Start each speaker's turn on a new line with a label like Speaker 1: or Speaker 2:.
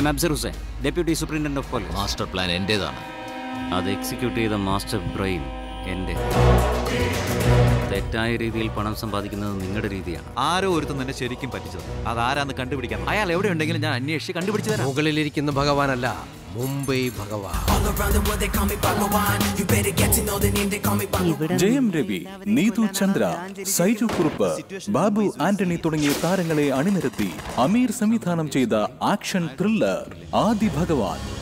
Speaker 1: I am Absar Hussain deputy superintendent of police
Speaker 2: master plan എന്റേതാണ്
Speaker 1: അത് execute ചെയ്ത മാസ്റ്റർ ബ്രെയിൻ എൻ്റെ തെറ്റായ രീതിയിൽ പണം സമ്പാദിക്കുന്നത് നിങ്ങളുടെ രീതിയാണ്
Speaker 3: ആരോ ഒരുത്തൻ നിന്നെ ശരിക്കും പറ്റിച്ചത് അതാരാന്ന് കണ്ടുപിടിക്കാൻ അയാൾ എവിടെ ഉണ്ടെങ്കിലും ഞാൻ അന്വേഷിച്ച് കണ്ടുപിടിച്ചു തരാം
Speaker 4: മുകളിലിരിക്കുന്ന ഭഗവാനല്ല മുംബൈ ഭഗവാൻ
Speaker 5: ജയം രവി നീതു ചന്ദ്ര സൈജു കുറുപ്പ് ബാബു ആന്റണി തുടങ്ങിയ താരങ്ങളെ അണിനിരത്തി അമീർ സംവിധാനം ചെയ്ത ആക്ഷൻ ത്രില്ലർ ആദി ഭഗവാൻ